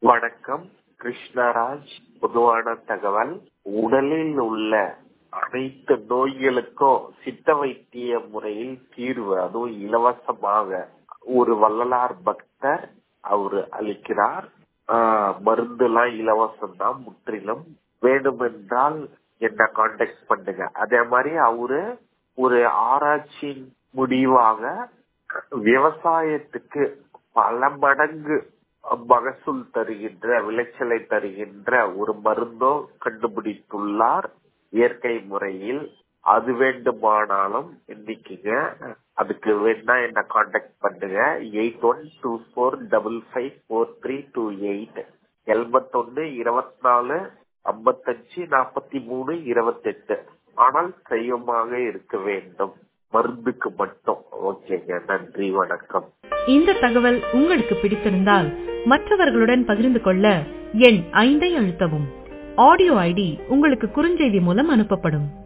வணக்கம் கிருஷ்ணராஜ் பொதுவான தகவல் உடலில் உள்ள அனைத்து நோய்களுக்கும் சித்த வைத்திய முறையில் தீர்வு அதுவும் இலவசமாக ஒரு வள்ளலார் பக்தர் அவரு அளிக்கிறார் ஆஹ் மருந்துலாம் இலவசம் தான் முற்றிலும் வேண்டுமென்றால் என்ன கான்டாக்ட் பண்ணுங்க அதே மாதிரி அவரு ஒரு ஆராய்ச்சியின் முடிவாக விவசாயத்துக்கு பல மடங்கு மகசூல் தருகின்ற விளைச்சலை தருகின்ற ஒரு மருந்தோ கண்டுபிடித்துள்ளார் இயற்கை முறையில் அது வேண்டுமானாலும் எண்ணிக்குங்க அதுக்கு வேணா என்ன கான்டாக்ட் பண்ணுங்க eight one two four double five four three two eight எண்பத்தொன்னு இருபத்தி நாலு ஐம்பத்தஞ்சு நாற்பத்தி மூணு இருபத்தெட்டு ஆனால் செய்யமாக இருக்க வேண்டும் மருந்துக்கு மட்டும் ஓகேங்க நன்றி வணக்கம் இந்த தகவல் உங்களுக்கு பிடித்திருந்தால் மற்றவர்களுடன் பகிர்ந்து கொள்ள எண் ஐந்தை அழுத்தவும் ஆடியோ ஐடி உங்களுக்கு குறுஞ்செய்தி மூலம் அனுப்பப்படும்